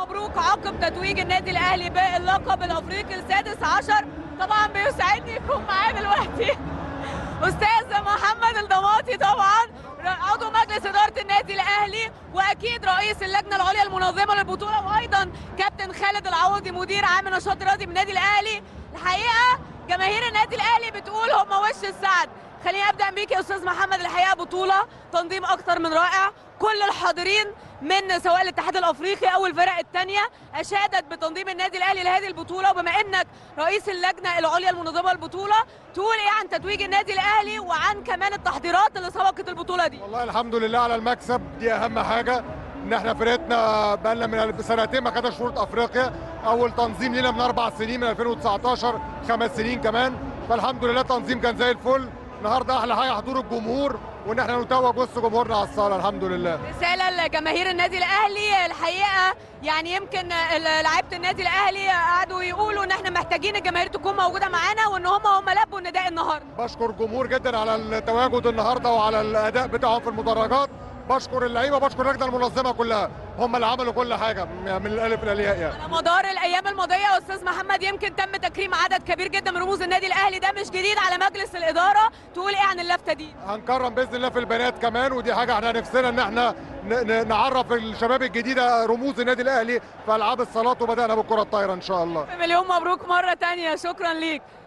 مبروك عقب تتويج النادي الاهلي باللقب الافريقي السادس عشر طبعا بيسعدني يكون معايا دلوقتي استاذ محمد الضماطي طبعا عضو مجلس اداره النادي الاهلي واكيد رئيس اللجنه العليا المنظمه للبطوله وايضا كابتن خالد العوضي مدير عام النشاط الرياضي بالنادي الاهلي الحقيقه جماهير النادي الاهلي بتقول هم وش السعد خليني ابدا بيك يا استاذ محمد الحقيقه بطوله تنظيم اكتر من رائع كل الحاضرين من سواء الاتحاد الافريقي او الفرق الثانيه اشادت بتنظيم النادي الاهلي لهذه البطوله وبما انك رئيس اللجنه العليا المنظمه للبطوله تقول ايه عن تتويج النادي الاهلي وعن كمان التحضيرات اللي سبقت البطوله دي والله الحمد لله على المكسب دي اهم حاجه ان احنا فرقتنا بقالنا من سنتين ما خدناش شروط افريقيا اول تنظيم لينا من اربع سنين من 2019 خمس سنين كمان فالحمد لله التنظيم كان زي الفل النهارده احلى حاجه حضور الجمهور وان احنا نتوج وسط جمهورنا على الصاله الحمد لله رساله لجماهير النادي الاهلي الحقيقه يعني يمكن لعيبه النادي الاهلي قعدوا يقولوا ان احنا محتاجين الجماهير تكون موجوده معانا وان هم هم لبوا النداء النهارده بشكر الجمهور جدا على التواجد النهارده وعلى الاداء بتاعهم في المدرجات بشكر اللعيبه بشكر اللجنه المنظمه كلها هم اللي عملوا كل حاجه من الالف للياء يعني على مدار الايام الماضيه يا استاذ محمد يمكن تم تكريم عدد كبير جدا من رموز النادي الاهلي ده مش جديد على مجلس الاداره تقول ايه عن اللفته دي هنكرم باذن الله في البنات كمان ودي حاجه احنا نفسنا ان احنا نعرف الشباب الجديده رموز النادي الاهلي في العاب الصالات وبدانا بالكره الطايره ان شاء الله مليون مبروك مره ثانيه شكرا ليك